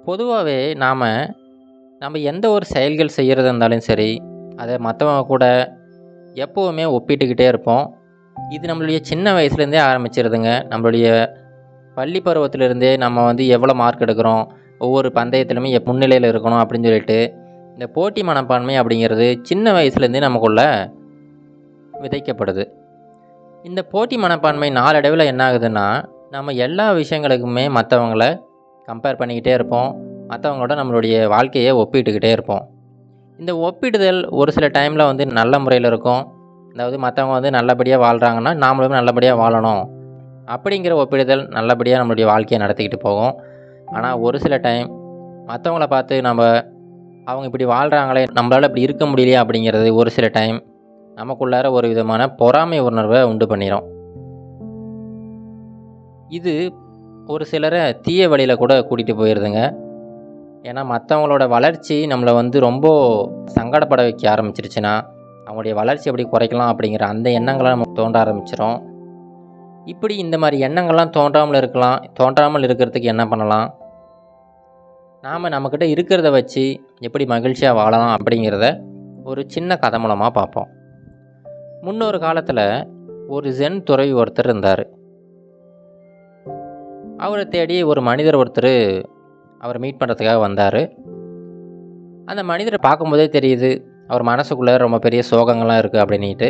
பொதுவாகவே நாம் நம்ம எந்த ஒரு செயல்கள் செய்கிறதா இருந்தாலும் சரி அதை மற்றவங்க கூட எப்போவுமே ஒப்பிட்டுக்கிட்டே இருப்போம் இது நம்மளுடைய சின்ன வயசுலேருந்தே ஆரம்பிச்சிருதுங்க நம்மளுடைய பள்ளி பருவத்திலிருந்தே நம்ம வந்து எவ்வளோ மார்க் எடுக்கிறோம் ஒவ்வொரு பந்தயத்துலையுமே எப் முன்னிலையில் இருக்கணும் அப்படின்னு சொல்லிட்டு இந்த போட்டி மனப்பான்மை அப்படிங்கிறது சின்ன வயசுலேருந்தே நமக்குள்ளே விதைக்கப்படுது இந்த போட்டி மனப்பான்மை நாளடைவில் என்ன ஆகுதுன்னா நம்ம எல்லா விஷயங்களுக்குமே மற்றவங்கள கம்பேர் பண்ணிக்கிட்டே இருப்போம் மற்றவங்களோட நம்மளுடைய வாழ்க்கையை ஒப்பிட்டுக்கிட்டே இருப்போம் இந்த ஒப்பிடுதல் ஒரு சில டைமில் வந்து நல்ல முறையில் இருக்கும் அதாவது மற்றவங்க வந்து நல்லபடியாக வாழ்கிறாங்கன்னா நாமளும் நல்லபடியாக வாழணும் அப்படிங்கிற ஒப்பிடுதல் நல்லபடியாக நம்மளுடைய வாழ்க்கையை நடத்திக்கிட்டு போகும் ஆனால் ஒரு சில டைம் மற்றவங்கள பார்த்து நம்ம அவங்க இப்படி வாழ்கிறாங்களே நம்மளால் இப்படி இருக்க முடியலையா அப்படிங்கிறது ஒரு சில டைம் நமக்குள்ளார ஒரு விதமான பொறாமை உணர்வை உண்டு பண்ணிடும் இது ஒரு சிலரை தீய வழியில் கூட கூட்டிகிட்டு போயிடுதுங்க ஏன்னா மற்றவங்களோட வளர்ச்சி நம்மளை வந்து ரொம்ப சங்கடப்பட வைக்க ஆரம்பிச்சிருச்சுன்னா அவங்களுடைய வளர்ச்சி எப்படி குறைக்கலாம் அப்படிங்கிற அந்த எண்ணங்களை நமக்கு தோன்ற ஆரம்பிச்சிடும் இப்படி இந்த மாதிரி எண்ணங்கள்லாம் தோன்றாமல் இருக்கலாம் தோன்றாமல் இருக்கிறதுக்கு என்ன பண்ணலாம் நாம் நம்மக்கிட்ட இருக்கிறத வச்சு எப்படி மகிழ்ச்சியாக வாழலாம் அப்படிங்கிறத ஒரு சின்ன கதை மூலமாக பார்ப்போம் முன்னொரு காலத்தில் ஒரு ஜென் துறவி ஒருத்தர் இருந்தார் அவரை தேடி ஒரு மனிதர் ஒருத்தர் அவரை மீட் பண்ணுறதுக்காக வந்தார் அந்த மனிதரை பார்க்கும்போதே தெரியுது அவர் மனசுக்குள்ளே ரொம்ப பெரிய சோகங்கள்லாம் இருக்குது அப்படின்ட்டு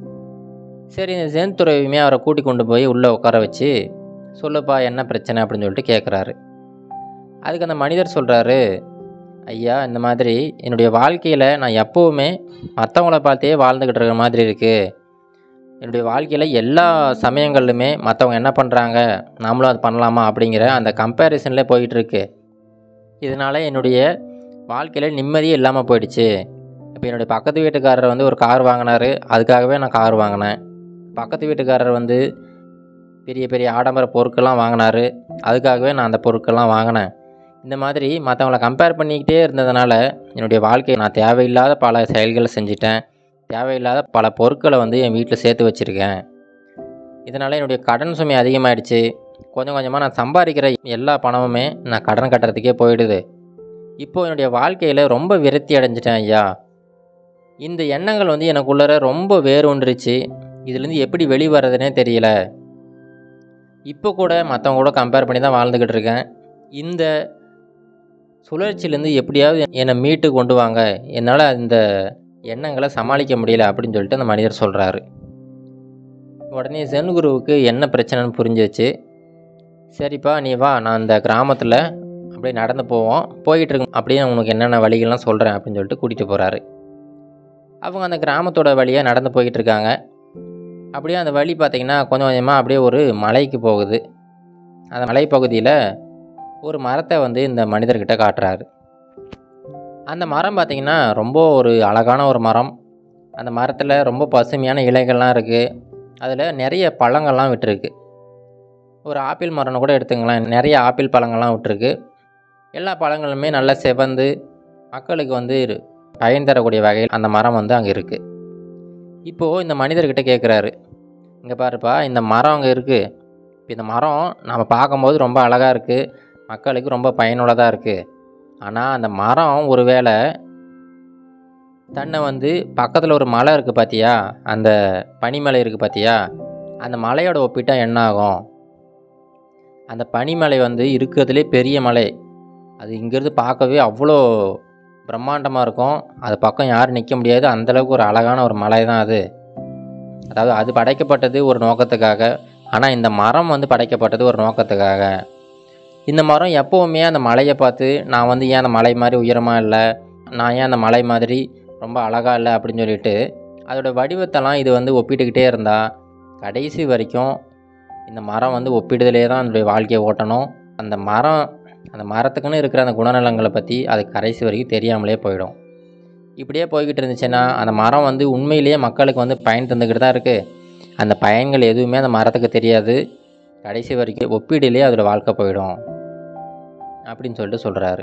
சரி இந்த ஜென் துறவியுமே அவரை கூட்டி கொண்டு போய் உள்ளே உட்கார வச்சு சொல்லுப்பா என்ன பிரச்சனை அப்படின்னு சொல்லிட்டு கேட்குறாரு அதுக்கு அந்த மனிதர் சொல்கிறாரு ஐயா இந்த மாதிரி என்னுடைய வாழ்க்கையில் நான் எப்போவுமே மற்றவங்கள பார்த்தே வாழ்ந்துக்கிட்டு இருக்கிற மாதிரி இருக்குது என்னுடைய வாழ்க்கையில் எல்லா சமயங்கள்லுமே மற்றவங்க என்ன பண்ணுறாங்க நாமளும் அது பண்ணலாமா அப்படிங்கிற அந்த கம்பேரிசனில் போயிட்டுருக்கு இதனால் என்னுடைய வாழ்க்கையில் நிம்மதியே இல்லாமல் போயிடுச்சு இப்போ என்னுடைய பக்கத்து வீட்டுக்காரர் வந்து ஒரு கார் வாங்கினார் அதுக்காகவே நான் கார் வாங்கினேன் பக்கத்து வீட்டுக்காரர் வந்து பெரிய பெரிய ஆடம்பர பொருட்கள்லாம் வாங்கினார் அதுக்காகவே நான் அந்த பொருட்கள்லாம் வாங்கினேன் இந்த மாதிரி மற்றவங்கள கம்பேர் பண்ணிக்கிட்டே இருந்ததுனால என்னுடைய வாழ்க்கையை நான் தேவையில்லாத பல செயல்களை செஞ்சிட்டேன் தேவையில்லாத பல பொருட்களை வந்து என் வீட்டில் சேர்த்து வச்சுருக்கேன் இதனால் என்னுடைய கடன் சுமை அதிகமாகிடுச்சு கொஞ்சம் கொஞ்சமாக நான் சம்பாதிக்கிற எல்லா பணமுமே நான் கடன் கட்டுறதுக்கே போயிடுது இப்போது என்னுடைய வாழ்க்கையில் ரொம்ப விரக்தி அடைஞ்சிட்டேன் ஐயா இந்த எண்ணங்கள் வந்து எனக்குள்ளார ரொம்ப வேரூன்றுச்சு இதுலேருந்து எப்படி வெளிவரதுனே தெரியல இப்போ கூட மற்றவங்க கூட கம்பேர் பண்ணி தான் வாழ்ந்துக்கிட்டு இருக்கேன் இந்த சுழற்சியிலேருந்து எப்படியாவது என்னை மீட்டு கொண்டு வாங்க என்னால் இந்த எண்ணங்களை சமாளிக்க முடியல அப்படின்னு சொல்லிட்டு அந்த மனிதர் சொல்கிறாரு உடனே ஜென் குருவுக்கு என்ன பிரச்சனைன்னு புரிஞ்சிச்சு சரிப்பா நீ வா நான் இந்த கிராமத்தில் அப்படியே நடந்து போவோம் போயிட்டு இருக்கும் அப்படியே உனக்கு என்னென்ன வழிகள்லாம் சொல்கிறேன் அப்படின்னு சொல்லிட்டு கூட்டிகிட்டு போகிறாரு அவங்க அந்த கிராமத்தோட வழியாக நடந்து போய்கிட்டு இருக்காங்க அப்படியே அந்த வழி பார்த்திங்கன்னா கொஞ்சம் கொஞ்சமாக அப்படியே ஒரு மலைக்கு போகுது அந்த மலைப்பகுதியில் ஒரு மரத்தை வந்து இந்த மனிதர்கிட்ட காட்டுறாரு அந்த மரம் பார்த்திங்கன்னா ரொம்ப ஒரு அழகான ஒரு மரம் அந்த மரத்தில் ரொம்ப பசுமையான இலைகள்லாம் இருக்குது அதில் நிறைய பழங்கள்லாம் விட்டுருக்கு ஒரு ஆப்பிள் மரம்னு கூட எடுத்துங்களேன் நிறைய ஆப்பிள் பழங்கள்லாம் விட்டுருக்கு எல்லா பழங்களுமே நல்லா செவந்து மக்களுக்கு வந்து பயன் தரக்கூடிய வகையில் அந்த மரம் வந்து அங்கே இருக்குது இப்போது இந்த மனிதர்கிட்ட கேட்குறாரு இங்கே பாருப்பா இந்த மரம் அங்கே இருக்குது இப்போ இந்த மரம் நம்ம பார்க்கும்போது ரொம்ப அழகாக இருக்குது மக்களுக்கு ரொம்ப பயனுள்ளதாக இருக்குது ஆனால் அந்த மரம் ஒரு வேளை தன்னை வந்து பக்கத்தில் ஒரு மலை இருக்குது பார்த்தியா அந்த பனிமலை இருக்குது பார்த்தியா அந்த மலையோட ஒப்பிட்டா என்ன ஆகும் அந்த பனிமலை வந்து இருக்கிறதுலே பெரிய மலை அது இங்கேருந்து பார்க்கவே அவ்வளோ பிரம்மாண்டமாக இருக்கும் அது பக்கம் யாரும் நிற்க முடியாது அந்தளவுக்கு ஒரு அழகான ஒரு மலை தான் அது அதாவது அது படைக்கப்பட்டது ஒரு நோக்கத்துக்காக ஆனால் இந்த மரம் வந்து படைக்கப்பட்டது ஒரு நோக்கத்துக்காக இந்த மரம் எப்போவுமே அந்த மலையை பார்த்து நான் வந்து ஏன் அந்த மலை மாதிரி உயரமாக இல்லை நான் ஏன் அந்த மலை மாதிரி ரொம்ப அழகாக இல்லை அப்படின்னு சொல்லிட்டு அதோடய வடிவத்தெல்லாம் இது வந்து ஒப்பிட்டுக்கிட்டே இருந்தால் கடைசி வரைக்கும் இந்த மரம் வந்து ஒப்பிடுதலே தான் அதனுடைய வாழ்க்கையை ஓட்டணும் அந்த மரம் அந்த மரத்துக்குன்னு இருக்கிற அந்த குணநலங்களை பற்றி அது கடைசி வரைக்கும் தெரியாமலே போயிடும் இப்படியே போய்கிட்டு இருந்துச்சுன்னா அந்த மரம் வந்து உண்மையிலேயே மக்களுக்கு வந்து பயன் தந்துக்கிட்டு தான் இருக்குது அந்த பயன்கள் எதுவுமே அந்த மரத்துக்கு தெரியாது கடைசி வரைக்கும் ஒப்பீடுலேயே அதோட வாழ்க்கை போயிடும் அப்படின்னு சொல்லிட்டு சொல்கிறாரு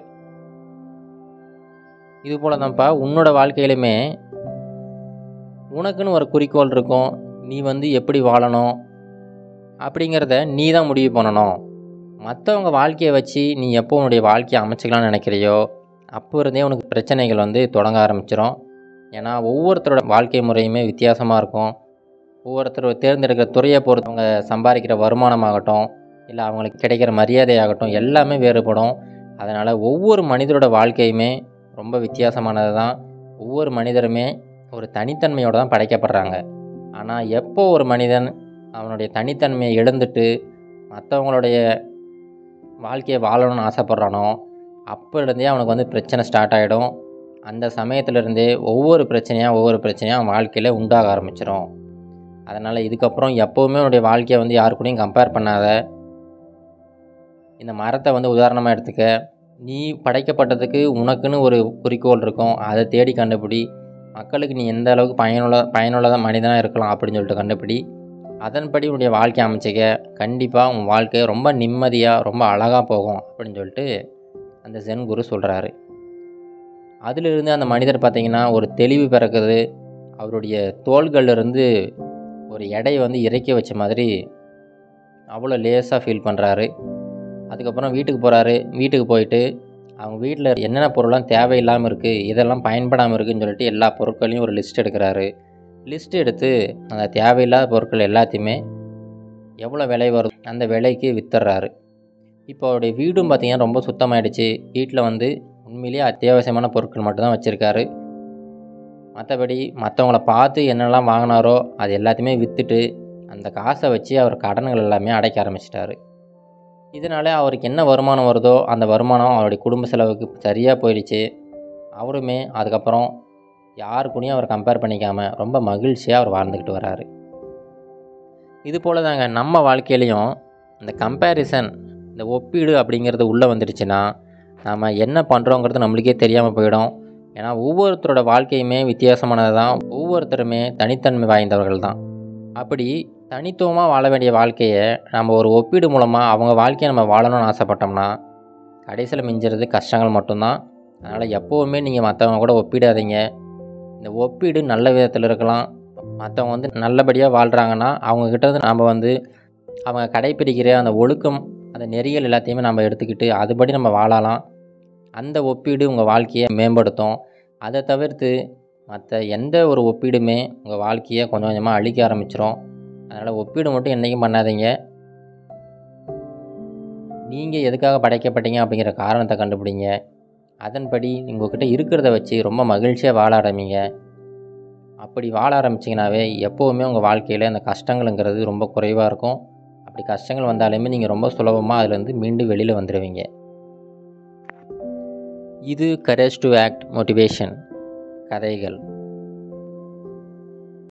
இது போல தான்ப்பா உன்னோட வாழ்க்கையிலுமே உனக்குன்னு ஒரு குறிக்கோள் இருக்கும் நீ வந்து எப்படி வாழணும் அப்படிங்கிறத நீ தான் முடிவு பண்ணணும் மற்றவங்க வாழ்க்கையை வச்சு நீ எப்போ உன்னுடைய வாழ்க்கையை அமைச்சிக்கலாம்னு நினைக்கிறியோ அப்போ இருந்தே உனக்கு பிரச்சனைகள் வந்து தொடங்க ஆரம்பிச்சிடும் ஏன்னா ஒவ்வொருத்தரோட வாழ்க்கை முறையுமே வித்தியாசமாக இருக்கும் ஒவ்வொருத்தர் தேர்ந்தெடுக்கிற துறையை பொறுத்து அவங்க சம்பாதிக்கிற வருமானமாகட்டும் இல்லை அவங்களுக்கு கிடைக்கிற மரியாதையாகட்டும் எல்லாமே வேறுபடும் அதனால் ஒவ்வொரு மனிதரோட வாழ்க்கையுமே ரொம்ப வித்தியாசமானது தான் ஒவ்வொரு மனிதருமே ஒரு தனித்தன்மையோடு தான் படைக்கப்படுறாங்க ஆனால் எப்போ ஒரு மனிதன் அவனுடைய தனித்தன்மையை இழந்துட்டு மற்றவங்களுடைய வாழ்க்கையை வாழணும்னு ஆசைப்பட்றானோ அப்போ இருந்தே அவனுக்கு வந்து பிரச்சனை ஸ்டார்ட் ஆகிடும் அந்த சமயத்துலேருந்தே ஒவ்வொரு பிரச்சனையாக ஒவ்வொரு பிரச்சனையாக அவன் வாழ்க்கையில் உண்டாக ஆரம்பிச்சிடும் அதனால் இதுக்கப்புறம் எப்போவுமே உன்னுடைய வாழ்க்கையை வந்து யாரு கூடயும் கம்பேர் பண்ணாத இந்த மரத்தை வந்து உதாரணமாக எடுத்துக்க நீ படைக்கப்பட்டதுக்கு உனக்குன்னு ஒரு குறிக்கோள் இருக்கும் அதை தேடி கண்டுபிடி மக்களுக்கு நீ எந்த அளவுக்கு பயனுள்ள பயனுள்ளதாக மனிதனாக இருக்கலாம் அப்படின்னு சொல்லிட்டு கண்டுபிடி அதன்படி உன்னுடைய வாழ்க்கை அமைச்சிக்க கண்டிப்பாக உன் வாழ்க்கை ரொம்ப நிம்மதியாக ரொம்ப அழகாக போகும் அப்படின்னு சொல்லிட்டு அந்த ஜென் குரு சொல்கிறாரு அதிலிருந்து அந்த மனிதர் பார்த்திங்கன்னா ஒரு தெளிவு பிறக்குது அவருடைய தோள்கள்லேருந்து ஒரு எடை வந்து இறக்கி வச்ச மாதிரி அவ்வளோ லேஸாக ஃபீல் பண்ணுறாரு அதுக்கப்புறம் வீட்டுக்கு போகிறாரு வீட்டுக்கு போயிட்டு அவங்க வீட்டில் என்னென்ன பொருள்லாம் தேவையில்லாமல் இருக்குது இதெல்லாம் பயன்படாமல் இருக்குதுன்னு சொல்லிட்டு எல்லா பொருட்களையும் ஒரு லிஸ்ட் எடுக்கிறாரு லிஸ்ட் எடுத்து அந்த தேவையில்லாத பொருட்கள் எல்லாத்தையுமே எவ்வளோ விலை வரும் அந்த விலைக்கு வித்துடுறாரு இப்போ அவருடைய வீடும் பார்த்திங்கன்னா ரொம்ப சுத்தமாயிடுச்சு வீட்டில் வந்து உண்மையிலேயே அத்தியாவசியமான பொருட்கள் மட்டும்தான் வச்சுருக்காரு மற்றபடி மற்றவங்கள பார்த்து என்னெல்லாம் வாங்கினாரோ அது எல்லாத்தையுமே விற்றுட்டு அந்த காசை வச்சு அவர் கடன்கள் எல்லாமே அடைக்க ஆரம்பிச்சிட்டாரு இதனால் அவருக்கு என்ன வருமானம் வருதோ அந்த வருமானம் அவருடைய குடும்ப செலவுக்கு சரியாக போயிடுச்சு அவருமே அதுக்கப்புறம் யாரு கூடயும் அவர் கம்பேர் பண்ணிக்காமல் ரொம்ப மகிழ்ச்சியாக அவர் வாழ்ந்துக்கிட்டு வராரு இது போல் தாங்க நம்ம வாழ்க்கையிலையும் இந்த கம்பேரிசன் இந்த ஒப்பீடு அப்படிங்கிறது உள்ளே வந்துடுச்சுன்னா நாம் என்ன பண்ணுறோங்கிறது நம்மளுக்கே தெரியாமல் போயிடும் ஏன்னா ஒவ்வொருத்தரோட வாழ்க்கையுமே வித்தியாசமானது தான் ஒவ்வொருத்தருமே தனித்தன்மை வாய்ந்தவர்கள் தான் அப்படி தனித்துவமாக வாழ வேண்டிய வாழ்க்கையை நம்ம ஒரு ஒப்பீடு மூலமாக அவங்க வாழ்க்கையை நம்ம வாழணும்னு ஆசைப்பட்டோம்னா கடைசியில் மிஞ்சுறது கஷ்டங்கள் மட்டும்தான் அதனால் எப்போவுமே நீங்கள் மற்றவங்க கூட ஒப்பிடாதீங்க இந்த ஒப்பீடு நல்ல விதத்தில் இருக்கலாம் மற்றவங்க வந்து நல்லபடியாக வாழ்கிறாங்கன்னா அவங்கக்கிட்ட இருந்து நம்ம வந்து அவங்க கடைப்பிடிக்கிற அந்த ஒழுக்கம் அந்த நெறிகள் எல்லாத்தையுமே நம்ம எடுத்துக்கிட்டு அதுபடி நம்ம வாழலாம் அந்த ஒப்பீடு உங்கள் வாழ்க்கையை மேம்படுத்தும் அதை தவிர்த்து மற்ற எந்த ஒரு ஒப்பீடுமே உங்கள் வாழ்க்கையை கொஞ்சம் கொஞ்சமாக அழிக்க ஆரம்பிச்சிடும் அதனால் ஒப்பீடு மட்டும் என்றைக்கும் பண்ணாதீங்க நீங்கள் எதுக்காக படைக்கப்பட்டீங்க அப்படிங்கிற காரணத்தை கண்டுபிடிங்க அதன்படி உங்கள்கிட்ட இருக்கிறத வச்சு ரொம்ப மகிழ்ச்சியாக வாழ ஆரம்பிங்க அப்படி வாழ ஆரம்பிச்சிங்கனாவே எப்போவுமே உங்கள் வாழ்க்கையில் அந்த கஷ்டங்களுங்கிறது ரொம்ப குறைவாக இருக்கும் அப்படி கஷ்டங்கள் வந்தாலுமே நீங்கள் ரொம்ப சுலபமாக அதுலேருந்து மீண்டும் வெளியில் வந்துடுவீங்க இது கரேஜ் டு ஆக்ட் மோட்டிவேஷன் கதைகள்